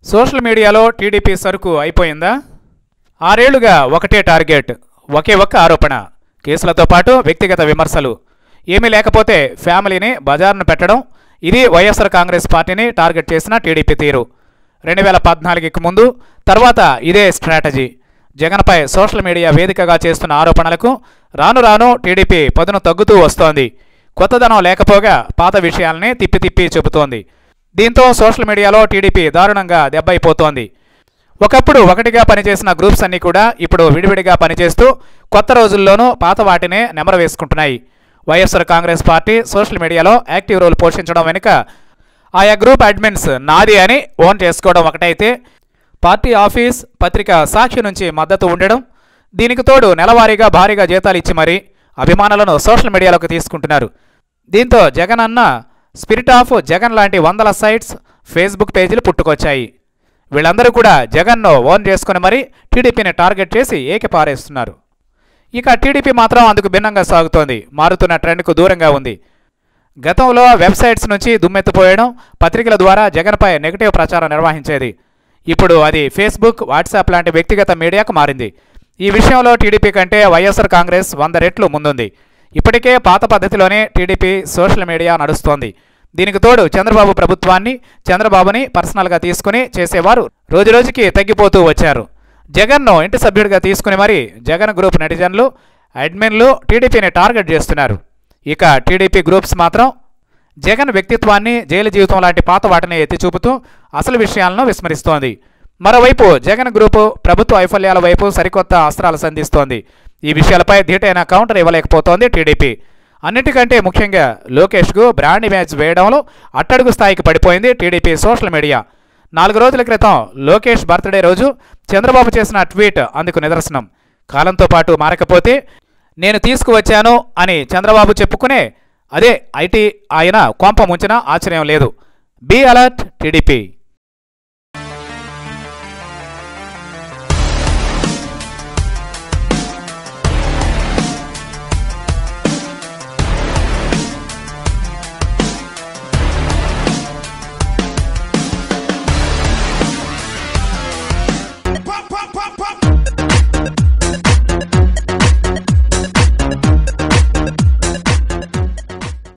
social మీడియాలో TDP సరుకు అయిపోయిందా ఆరేళ్లుగా ఒకటే టార్గెట్ ఒకే ఒక్క ఆరోపణ కేసులతో పాటు వ్యక్తిగత విమర్శలు ఏమీ లేకపోతే ఫ్యామిలీని బజార్ను పెట్టడం ఇది వైఎస్ఆర్ కాంగ్రెస్ పార్టీని టార్గెట్ చేసిన టీడీపీ తీరు రెండు వేల పద్నాలుగుకి ముందు తర్వాత ఇదే స్ట్రాటజీ జగన్పై సోషల్ మీడియా వేదికగా చేస్తున్న ఆరోపణలకు రాను రాను టీడీపీ పదును తగ్గుతూ వస్తోంది కొత్తదనం లేకపోగా పాత విషయాల్ని తిప్పి తిప్పి చెబుతోంది దీంతో సోషల్ మీడియాలో టీడీపీ దారుణంగా దెబ్బైపోతోంది ఒకప్పుడు ఒకటిగా పనిచేసిన గ్రూప్స్ అన్నీ కూడా ఇప్పుడు విడివిడిగా పనిచేస్తూ కొత్త రోజుల్లోనూ పాత వాటినే నెమరు వేసుకుంటున్నాయి వైఎస్ఆర్ కాంగ్రెస్ పార్టీ సోషల్ మీడియాలో యాక్టివ్ రోల్ పోషించడం వెనుక ఆయా గ్రూప్ అడ్మిన్స్ నాది అని ఓన్ చేసుకోవడం ఒకటైతే పార్టీ ఆఫీస్ పత్రిక సాక్షి నుంచి మద్దతు ఉండడం దీనికి తోడు నెలవారీగా భారీగా జీతాలు ఇచ్చి మరీ అభిమానులను సోషల్ మీడియాలోకి తీసుకుంటున్నారు దీంతో జగన్ అన్న స్పిరిట్ ఆఫ్ జగన్ లాంటి వందల సైట్స్ ఫేస్బుక్ పేజీలు పుట్టుకొచ్చాయి వీళ్ళందరూ కూడా జగన్ను ఓన్ చేసుకుని మరీ టీడీపీని టార్గెట్ చేసి ఏకి పారేస్తున్నారు ఇక టీడీపీ మాత్రం అందుకు భిన్నంగా సాగుతోంది మారుతున్న ట్రెండ్కు దూరంగా ఉంది గతంలో వెబ్సైట్స్ నుంచి దుమ్మెత్తిపోయడం పత్రికల ద్వారా జగన్పై నెగిటివ్ ప్రచారం నిర్వహించేది ఇప్పుడు అది ఫేస్బుక్ వాట్సాప్ లాంటి వ్యక్తిగత మీడియాకు మారింది ఈ విషయంలో టీడీపీ కంటే వైఎస్ఆర్ కాంగ్రెస్ వంద రెట్లు ముందుంది ఇప్పటికే పాత పద్ధతిలోనే టీడీపీ సోషల్ మీడియా నడుస్తోంది దీనికి తోడు చంద్రబాబు ప్రభుత్వాన్ని చంద్రబాబుని పర్సనల్గా తీసుకుని చేసేవారు రోజురోజుకి తగ్గిపోతూ వచ్చారు జగన్ను ఇంటి సభ్యుడిగా తీసుకుని మరి జగన్ గ్రూప్ నెటిజన్లు అడ్మిన్లు టీడీపీని టార్గెట్ చేస్తున్నారు ఇక టీడీపీ గ్రూప్స్ మాత్రం జగన్ వ్యక్తిత్వాన్ని జైలు జీవితం లాంటి పాత వాటిని ఎత్తి చూపుతూ అసలు విషయాలను విస్మరిస్తోంది మరోవైపు జగన్ గ్రూపు ప్రభుత్వ వైఫల్యాల వైపు సరికొత్త అస్త్రాలు సంధిస్తోంది ఈ విషయాలపై ధీటైన కౌంటర్ ఇవ్వలేకపోతోంది టీడీపీ అన్నిటికంటే ముఖ్యంగా లోకేష్కు బ్రాండ్ ఇమేజ్ వేయడంలో అట్టడుగు స్థాయికి పడిపోయింది టీడీపీ సోషల్ మీడియా నాలుగు రోజుల క్రితం లోకేష్ బర్త్డే రోజు చంద్రబాబు చేసిన ట్వీట్ అందుకు నిదర్శనం కాలంతో పాటు మారకపోతే నేను తీసుకువచ్చాను అని చంద్రబాబు చెప్పుకునే అదే ఐటీ ఆయన కొంప ముంచిన ఆశ్చర్యం లేదు బీ అలర్ట్ టీడీపీ